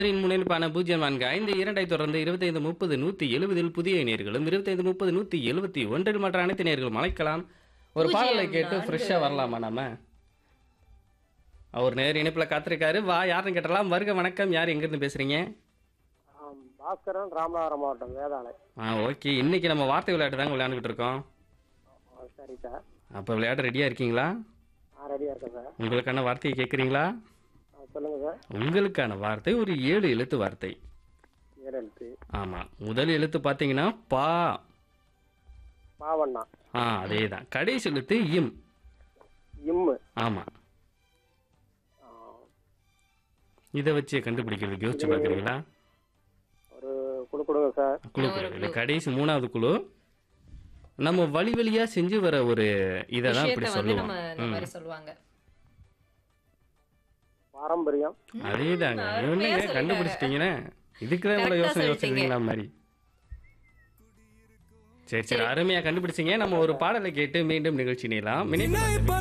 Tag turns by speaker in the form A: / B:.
A: முனைப்பான பூஜ்ஜியம் நான்கு ஐந்து இரண்டை தொடர்ந்து இருபத்தைந்து முப்பது நூற்றி எழுபதில் புதிய நேர்களும் இருபத்தைந்து முப்பது நூற்றி எழுபத்தி ஒன்றில் மற்ற அனைத்து நேர்களும் அழைக்கலாம் ஒரு பாடலை
B: பூஜ்ஜியம்
A: கேட்டு
B: நான்கு.
A: ஃப்ரெஷ்ஷாக வரலாமா நாம அவர் நேர் இணைப்பில் காத்திருக்காரு வா யாருன்னு கேட்டலாம் வருக வணக்கம் யார் எங்கேருந்து பேசுறீங்க
C: ஆம், பாஸ்கரன் ராமநாதபுரம் மாவட்டம் வேதாளை
A: ஆ ஓகே இன்னைக்கு நம்ம வார்த்தை விளையாட்டு தாங்க விளையாண்டுக்கிட்டு இருக்கோம்
C: ஆ, சரி சார்
A: அப்போ விளையாட ரெடியாக இருக்கீங்களா
C: ஆ ரெடியாக இருக்கேன் சார்
A: உங்களுக்கான வார்த்தையை கேட்குறீங்களா
C: ஆ, சொல்லுங்க சார்
A: உங்களுக்கான வார்த்தை ஒரு ஏழு எழுத்து வார்த்தை
C: ஏழு எழுத்து
A: ஆமாம் முதல் எழுத்து பார்த்தீங்கன்னா பா
C: பாவண்ணா
A: ஆ அதே தான் கடைசி எழுத்து இம்
C: இம்மு
A: ஆமாம்
C: ஆ,
A: இதை வச்சு கண்டுபிடிக்கிறதுக்கு யோசிச்சு பார்க்குறீங்களா
C: ஒரு குழு கொடுங்க சார்
A: குழு குழு இது கடைசி மூணாவது குழு நம்ம வழி வழியா செஞ்சு வர ஒரு இதை தான் இப்படி
B: விஷயத்தை வந்து நம்ம
A: சொல்லுவோம்
B: இந்த
A: ம்.
B: மாதிரி சொல்லுவாங்க
C: பாரம்பரியம்
A: அதே தாங்க
B: அருமையா
A: என்னங்க
B: சொல்லிட்டாங்க.
A: கண்டுபிடிச்சிட்டீங்கன்னா இதுக்கு தான் இவ்வளோ
B: Correct ஆ
A: யோசனை
B: சொல்லிட்டீங்க.
A: யோசிச்சிருக்கீங்களா மாதிரி சரி சரி அருமையா கண்டுபிடிச்சீங்க நம்ம ஒரு பாடலை கேட்டு மீண்டும் நிகழ்ச்சி நீலாம்